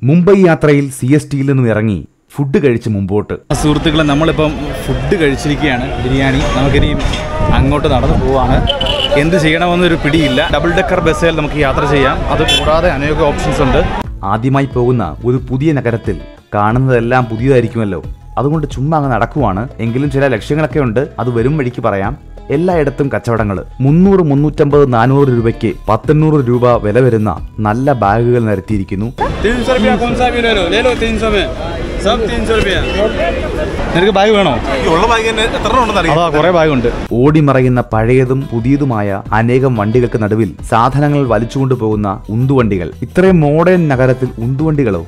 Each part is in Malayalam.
മുംബൈ യാത്രയിൽ സി എസ് ടിയിൽ നിന്നും ഇറങ്ങി ഫുഡ് കഴിച്ച് മുമ്പോട്ട് സുഹൃത്തുക്കളെ നമ്മളിപ്പം ഫുഡ് കഴിച്ചിരിക്കുകയാണ് ബിരിയാണി നമുക്കിനിയും അങ്ങോട്ട് നടന്നു പോവാണ് എന്ത് ചെയ്യണമെന്നൊരു പിടിയില്ല ഡബിൾ ഡെക്കർ ബസ്സിൽ നമുക്ക് യാത്ര ചെയ്യാം അത് കൂടാതെ അനേക ഓപ്ഷൻസ് ഉണ്ട് ആദ്യമായി പോകുന്ന ഒരു പുതിയ നഗരത്തിൽ കാണുന്നതെല്ലാം പുതിയതായിരിക്കുമല്ലോ അതുകൊണ്ട് ചുമ്മാ അങ്ങ് നടക്കുവാണ് എങ്കിലും ചില ലക്ഷ്യങ്ങളൊക്കെ ഉണ്ട് അത് വരും വഴിക്ക് പറയാം എല്ലായിടത്തും കച്ചവടങ്ങൾ മുന്നൂറ് മുന്നൂറ്റമ്പത് നാനൂറ് രൂപയ്ക്ക് പത്തെണ്ണൂറ് രൂപ വില വരുന്ന നല്ല ബാഗുകൾ നിരത്തിയിരിക്കുന്നു तीन सौ रुपया कौन सा भी ले लो ले लो तीन सौ में सब तीन सौ रुपया നിനക്ക് ബാഗ് വേണോ ഉള്ള ബാഗ് തന്നെ എത്ര ഉണ്ടെന്ന് അറിയാം അതാ കുറെ ബാഗ് ഉണ്ട് ഓടിമറയുന്ന പഴയതും പുതിയതുമായ അനേകം വണ്ടികൾക്ക് നടുവിൽ സാധനങ്ങൾ വലിച്ചുകൊണ്ടു പോകുന്ന ഉന്തുവണ്ടികൾ ഇത്രയും മോഡേൺ നഗരത്തിൽ ഉന്തുവണ്ടികളോ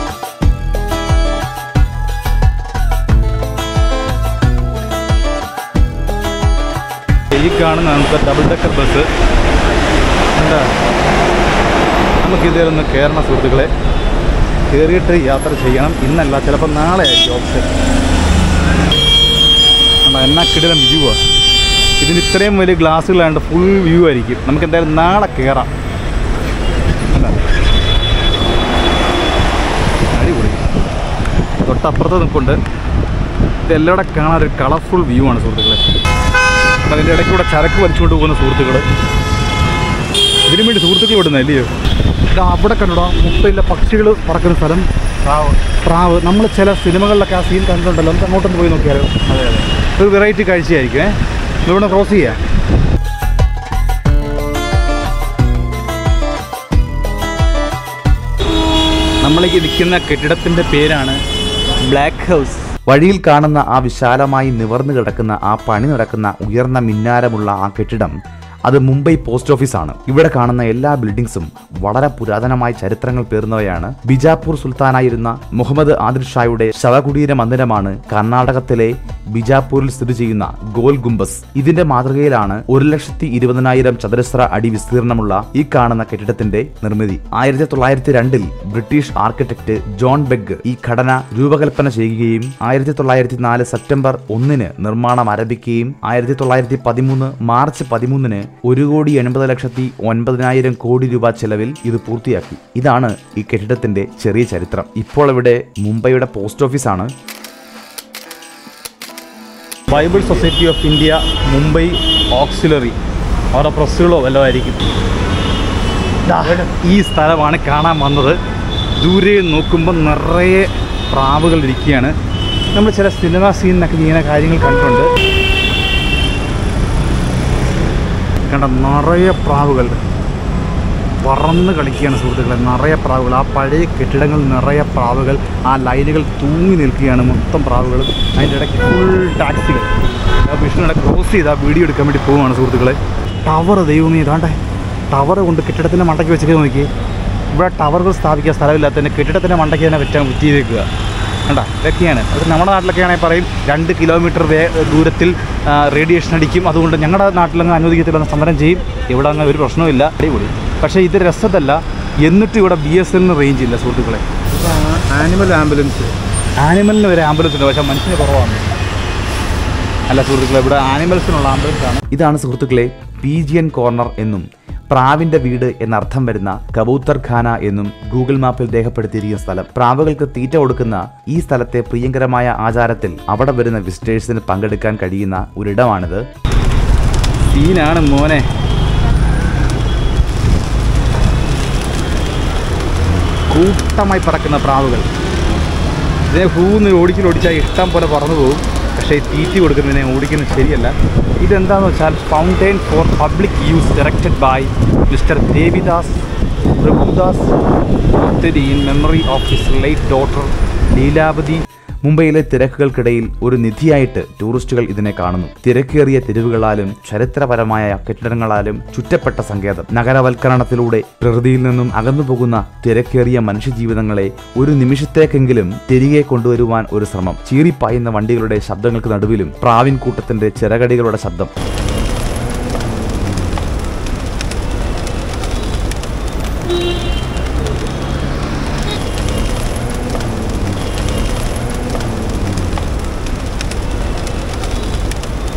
ഈ കാണുന്ന നമുക്ക് ഡബിൾ ഡെക്കർ ബസ് എന്താ നമുക്ക് ഇതിലൊന്ന് കയറണം സുഹൃത്തുക്കളെ കയറിയിട്ട് യാത്ര ചെയ്യണം ഇന്നല്ല ചിലപ്പോൾ നാളെ ആയിരിക്കും ഓപ്ഷൻ കണ്ടോ, എന്നാ കിടിലം വ്യൂ ആ ഇതിന് ഇത്രയും വലിയ ഗ്ലാസ്സുകളാണ്ട് ഫുൾ വ്യൂ ആയിരിക്കും നമുക്ക് എന്തായാലും നാളെ കയറാം അല്ല അടിപൊളി തൊട്ടപ്പുറത്ത് നിൽപ്പുണ്ട് ഇതെല്ലാം കൂടെ കാണാൻ ഒരു കളർഫുൾ വ്യൂ ആണ് സുഹൃത്തുക്കളെ അപ്പം അതിൻ്റെ ഇടയ്ക്കൂടെ ചരക്ക് വലിച്ചുകൊണ്ട് പോകുന്ന സുഹൃത്തുക്കൾ ഇതിനു വേണ്ടി സുഹൃത്തുക്കൾ വിടുന്ന അല്ലയോ ഇതാ അവിടെ കണ്ടോ മുട്ടയില്ല പക്ഷികൾ പറക്കുന്ന സ്ഥലം പ്രാവ് പ്രാവ് നമ്മൾ ചില സിനിമകളിലൊക്കെ ആ സീൻ കണ്ടിട്ടുണ്ടല്ലോ നമുക്ക് അങ്ങോട്ടൊന്ന് പോയി നോക്കിയാലോ അതെ അതെ ഒരു വെറൈറ്റി കാഴ്ചയായിരിക്കും ഏഹ് ഇവിടെ ക്രോസ് ചെയ്യാം നമ്മളേക്ക് നിൽക്കുന്ന കെട്ടിടത്തിൻ്റെ പേരാണ് ബ്ലാക്ക് ഹൗസ് വഴിയിൽ കാണുന്ന ആ വിശാലമായി നിവർന്നു കിടക്കുന്ന ആ പണി നടക്കുന്ന ഉയർന്ന മിന്നാരമുള്ള ആ കെട്ടിടം അത് മുംബൈ പോസ്റ്റ് ഓഫീസാണ് ഇവിടെ കാണുന്ന എല്ലാ ബിൽഡിംഗ്സും വളരെ പുരാതനമായ ചരിത്രങ്ങൾ പേർന്നവയാണ് ബിജാപൂർ സുൽത്താനായിരുന്ന മുഹമ്മദ് ആദിൽ ഷായുടെ ശവകുടീര മന്ദിരമാണ് കർണാടകത്തിലെ ബിജാപൂരിൽ സ്ഥിതി ചെയ്യുന്ന ഗോൽ ഗുംബസ് ഇതിന്റെ മാതൃകയിലാണ് ഒരു ലക്ഷത്തി ഇരുപതിനായിരം ചതുരശ്ര അടി വിസ്തീർണമുള്ള ഈ കാണുന്ന കെട്ടിടത്തിന്റെ നിർമ്മിതി ആയിരത്തി തൊള്ളായിരത്തി രണ്ടിൽ ബ്രിട്ടീഷ് ആർക്കിടെക്ട് ജോൺ ബെഗ് ഈ ഘടന രൂപകൽപ്പന ചെയ്യുകയും ആയിരത്തി തൊള്ളായിരത്തി നാല് സെപ്റ്റംബർ ഒന്നിന് നിർമ്മാണം ആരംഭിക്കുകയും ആയിരത്തി തൊള്ളായിരത്തി പതിമൂന്ന് മാർച്ച് പതിമൂന്നിന് ഒരു കോടി എൺപത് ലക്ഷത്തി ഒൻപതിനായിരം കോടി രൂപ ചെലവിൽ ഇത് പൂർത്തിയാക്കി ഇതാണ് ഈ കെട്ടിടത്തിന്റെ ചെറിയ ചരിത്രം ഇപ്പോൾ ഇവിടെ മുംബൈയുടെ പോസ്റ്റ് ഓഫീസാണ് Bible Society of India Mumbai auxiliary അവരുടെ പ്രസ്സുകളോ വല്ലതും ആയിരിക്കും ദാ, ഈ സ്ഥലമാണ് കാണാൻ വന്നത് ദൂരെ നോക്കുമ്പോൾ നിറയെ പ്രാവുകൾ ഇരിക്കുകയാണ് നമ്മൾ ചില സിനിമ സീനിനൊക്കെ ഇങ്ങനെ കാര്യങ്ങൾ കണ്ടിട്ടുണ്ട് കണ്ട നിറയെ പ്രാവുകൾ പറന്ന് കളിക്കുകയാണ് സുഹൃത്തുക്കളെ നിറയെ പ്രാവുകൾ ആ പഴയ കെട്ടിടങ്ങളിൽ നിറയെ പ്രാവുകൾ ആ ലൈനുകൾ തൂങ്ങി നിൽക്കുകയാണ് മൊത്തം പ്രാവുകളും അതിൻ്റെ ഇടയ്ക്ക് ഫുൾ ടാക്സികൾ ആ വിഷ്ണുവിടെ ക്രോസ് ചെയ്ത് ആ വീഡിയോ എടുക്കാൻ വേണ്ടി പോവുകയാണ് സുഹൃത്തുക്കളെ ടവർ ദൈവമേ ഇതാണ്ടേ ടവർ കൊണ്ട് കെട്ടിടത്തിൻ്റെ മണ്ടയ്ക്ക് വെച്ചൊക്കെ നോക്കി ഇവിടെ ടവറുകൾ സ്ഥാപിക്കാൻ സ്ഥലമില്ലാത്തതിന് കെട്ടിടത്തിൻ്റെ മണ്ടയ്ക്ക് തന്നെ വെച്ചാൽ കുത്തിയേക്കുക കണ്ട ഇതൊക്കെയാണ് അത് നമ്മുടെ നാട്ടിലൊക്കെ ആണെങ്കിൽ പറയും രണ്ട് കിലോമീറ്റർ വേ ദൂരത്തിൽ റേഡിയേഷൻ അടിക്കും അതുകൊണ്ട് ഞങ്ങളുടെ നാട്ടിലങ്ങ് അനുവദിക്കത്തില്ലെന്ന് സമരം ചെയ്യും ഇവിടെ അങ്ങ് ഒരു പ്രശ്നവുമില്ല അടിപൊളി പക്ഷേ ഇത് രസത്തല്ല എന്നിട്ടും ഇവിടെ ബി എസ് എല്ലിന് റേഞ്ച് ഇല്ല സുഹൃത്തുക്കളെ ആനിമൽ ആംബുലൻസ് ആനിമലിന് വരെ ആംബുലൻസ് ഉണ്ട് പക്ഷേ മനുഷ്യന് കുറവാണ് അല്ല സുഹൃത്തുക്കളെ ഇവിടെ ആനിമൽസിനുള്ള ആംബുലൻസ് ആണ് ഇതാണ് സുഹൃത്തുക്കളെ പീജിയൻ കോർണർ എന്നും പ്രാവിന്റെ വീട് എന്നർത്ഥം വരുന്ന കബൂത്തർ ഖാന എന്നും ഗൂഗിൾ മാപ്പിൽ രേഖപ്പെടുത്തിയിരിക്കുന്ന സ്ഥലം പ്രാവുകൾക്ക് തീറ്റ കൊടുക്കുന്ന ഈ സ്ഥലത്തെ പ്രിയങ്കരമായ ആചാരത്തിൽ അവിടെ വരുന്ന വിസിറ്റേഴ്സിന് പങ്കെടുക്കാൻ കഴിയുന്ന ഒരിടമാണിത് സീനാണ് മോനെ കൂട്ടമായി പറക്കുന്ന പ്രാവുകൾ ഇതിനെ ഹൂന്ന് ഓടിക്കൽ ഓടിച്ചാൽ ഇഷ്ടം പോലെ പറന്നു പോകും പക്ഷേ ഈ തീറ്റി കൊടുക്കുന്നതിനെ ഓടിക്കുന്നത് ശരിയല്ല ഇതെന്താണെന്ന് വെച്ചാൽ fountain for public use directed by mister Devidas Prabhudas in memory of his late daughter Leelavati മുംബൈയിലെ തിരക്കുകൾക്കിടയിൽ ഒരു നിധിയായിട്ട് ടൂറിസ്റ്റുകൾ ഇതിനെ കാണുന്നു തിരക്കേറിയ തെരുവുകളാലും ചരിത്രപരമായ കെട്ടിടങ്ങളാലും ചുറ്റപ്പെട്ട സങ്കേതം നഗരവൽക്കരണത്തിലൂടെ പ്രകൃതിയിൽ നിന്നും അകന്നുപോകുന്ന തിരക്കേറിയ മനുഷ്യജീവിതങ്ങളെ ഒരു നിമിഷത്തേക്കെങ്കിലും തിരികെ കൊണ്ടുവരുവാൻ ഒരു ശ്രമം ചീറിപ്പായുന്ന വണ്ടികളുടെ ശബ്ദങ്ങൾക്ക് നടുവിലും പ്രാവിൻ കൂട്ടത്തിന്റെ ചിറകടികളുടെ ശബ്ദം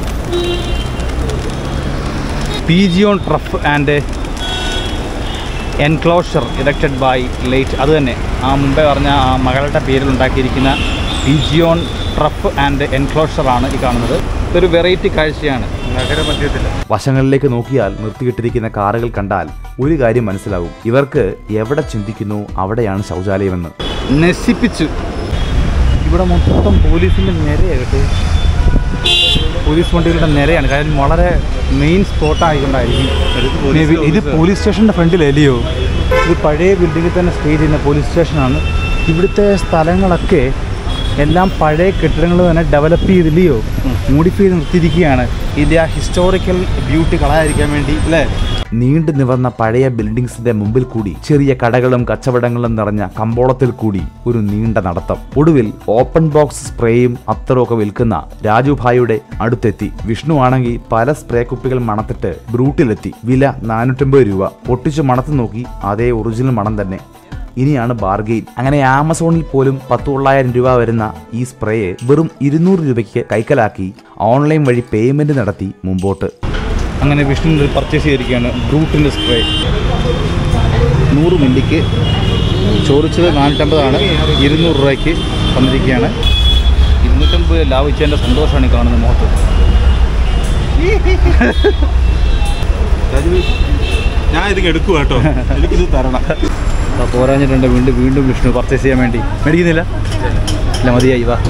P G on trough and enclosure erected by late അത് തന്നെ ആ മുമ്പേ പറഞ്ഞ ആ മകളുടെ പേരിൽ ഉണ്ടാക്കിയിരിക്കുന്ന ഇജിയോൺ ട്രഫ് ആൻഡ് എൻക്ലോഷറാണ് ഈ കാണുന്നത് ഇതൊരു വെറൈറ്റി കാഴ്ചയാണ് നഗരമധ്യത്തിൽ വശങ്ങളിലേക്ക് നോക്കിയാൽ നിർത്തിയിട്ടിരിക്കുന്ന കാറുകൾ കണ്ടാൽ ഒരു കാര്യം മനസ്സിലാവും ഇവർക്ക് എവിടെ ചിന്തിക്കുന്നു അവിടെയാണ് ശൗചാലയമെന്ന് നശിപ്പിച്ചു ഇവിടെ മൊത്തം പോലീസിൻ്റെ നിരയാണ് കേട്ടോ പോലീസ് വണ്ടികളുടെ നിരയാണ് കാര്യം വളരെ മെയിൻ സ്പോട്ടായിക്കൊണ്ടായിരിക്കും Maybe ഇത് പോലീസ് സ്റ്റേഷൻ്റെ ഫ്രണ്ടിലല്ലയോ ഇത് പഴയ ബിൽഡിങ്ങിൽ തന്നെ സ്റ്റേ ചെയ്യുന്ന പോലീസ് സ്റ്റേഷനാണ് ഇവിടുത്തെ സ്ഥലങ്ങളൊക്കെ എല്ലാം പഴയ കെട്ടിടങ്ങൾ തന്നെ ഡെവലപ്പ് ചെയ്തില്ലയോ മോഡിഫൈ ചെയ്ത് നിർത്തിയിരിക്കുകയാണ് ഇതിൻ്റെ ആ ഹിസ്റ്റോറിക്കൽ ബ്യൂട്ടി കളയാതിരിക്കാൻ വേണ്ടി അല്ലേ നീണ്ടു നിവർന്ന പഴയ ബിൽഡിങ്സിന്റെ മുമ്പിൽ കൂടി ചെറിയ കടകളും കച്ചവടങ്ങളും നിറഞ്ഞ കമ്പോളത്തിൽ കൂടി ഒരു നീണ്ട നടത്തം ഒടുവിൽ ഓപ്പൺ ബോക്സ് സ്പ്രേയും അത്തറും ഒക്കെ വിൽക്കുന്ന രാജുഭായിയുടെ അടുത്തെത്തി വിഷ്ണു ആണെങ്കിൽ പല സ്പ്രേ കുപ്പികൾ മണത്തിട്ട് ബ്രൂട്ടിലെത്തി വില നാനൂറ്റമ്പത് രൂപ പൊട്ടിച്ച് മണത്ത് നോക്കി അതേ ഒറിജിനൽ മണം തന്നെ ഇനിയാണ് ബാർഗെയിൻ അങ്ങനെ ആമസോണിൽ പോലും പത്ത് തൊള്ളായിരം രൂപ വരുന്ന ഈ സ്പ്രേയെ വെറും ഇരുന്നൂറ് രൂപയ്ക്ക് കൈക്കലാക്കി ഓൺലൈൻ വഴി പേയ്മെന്റ് നടത്തി മുമ്പോട്ട് അങ്ങനെ വിഷ്ണു പർച്ചേസ് ചെയ്തിരിക്കുകയാണ് ബ്രൂട്ടിൻ്റെ സ്പ്രേ നൂറ് മില്ലിക്ക് ചോദിച്ചത് നാനൂറ്റമ്പതാണ് ഇരുന്നൂറ് രൂപയ്ക്ക് വന്നിരിക്കുകയാണ് ഇരുന്നൂറ്റമ്പത് ലാഭിച്ചതിൻ്റെ സന്തോഷമാണ് ഈ കാണുന്നത് മുഖത്ത് രാജീവ് ഞാൻ ഇത് എടുക്കുക കേട്ടോ എനിക്കിത് തരണം അപ്പോൾ പോരാഞ്ഞിട്ടുണ്ട് വീണ്ടും വീണ്ടും വിഷ്ണു പർച്ചേസ് ചെയ്യാൻ വേണ്ടി മേടിക്കുന്നില്ല ഇല്ല മതിയായി വാ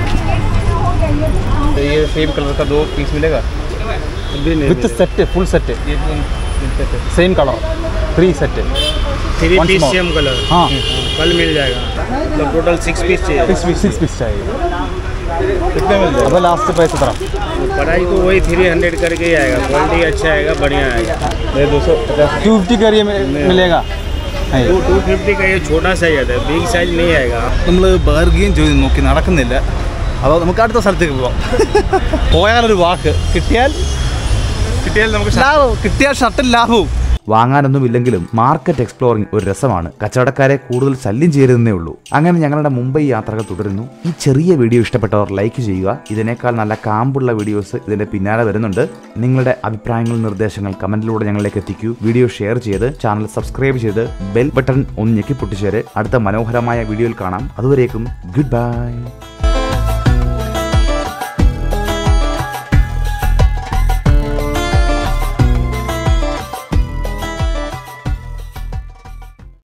ये सेम कलर का दो पीस मिलेगा with set full set same colour three set three Once piece more. Same colour ആ कल मिल जाएगा तो टोटल सिक्स पीस चाहिए സിക്സ് പീസ് സിക്സ് പീസ് ചായ അപ്പോൾ ലാസ്റ്റ് പ്രൈസ് എത്ര पढ़ाई तो वही थ्री हंड्रेड करके ही आएगा क्वालिटी अच्छा आएगा बढ़िया आएगा दो सौ टू फिफ्टी का ये मिलेगा टू टू फिफ्टी का ये छोटा साइज आता है बिग साइज नहीं आएगा നമ്മൾ ബാർഗെയിൻ ചെയ്ത് നോക്കി നടക്കുന്നില്ല അപ്പോൾ നമുക്ക് അടുത്ത സ്ഥലത്തേക്ക് പോവാം പോയാലൊരു വാക്ക് കിട്ടിയാൽ കിട്ടിയാൽ നമുക്ക് ലാഭവും കിട്ടിയാൽ ഷർട്ടിൽ ലാഭവും വാങ്ങാനൊന്നുമില്ലെങ്കിലും മാർക്കറ്റ് എക്സ്പ്ലോറിംഗ് ഒരു രസമാണ് കച്ചവടക്കാരെ കൂടുതൽ ശല്യം ചെയ്യരുതെന്നേ ഉള്ളൂ അങ്ങനെ ഞങ്ങളുടെ മുംബൈ യാത്രകൾ തുടരുന്നു ഈ ചെറിയ വീഡിയോ ഇഷ്ടപ്പെട്ടവർ ലൈക്ക് ചെയ്യുക ഇതിനേക്കാൾ നല്ല കാമ്പുള്ള വീഡിയോസ് ഇതിന്റെ പിന്നാലെ വരുന്നുണ്ട് നിങ്ങളുടെ അഭിപ്രായങ്ങൾ നിർദ്ദേശങ്ങൾ കമന്റിലൂടെ ഞങ്ങളിലേക്ക് എത്തിക്കൂ വീഡിയോ ഷെയർ ചെയ്ത് ചാനൽ സബ്സ്ക്രൈബ് ചെയ്ത് ബെൽ ബട്ടൺ ഒന്ന് ഞെക്കി പൊട്ടിച്ചേര് അടുത്ത മനോഹരമായ വീഡിയോയിൽ കാണാം അതുവരേക്കും ഗുഡ് ബൈ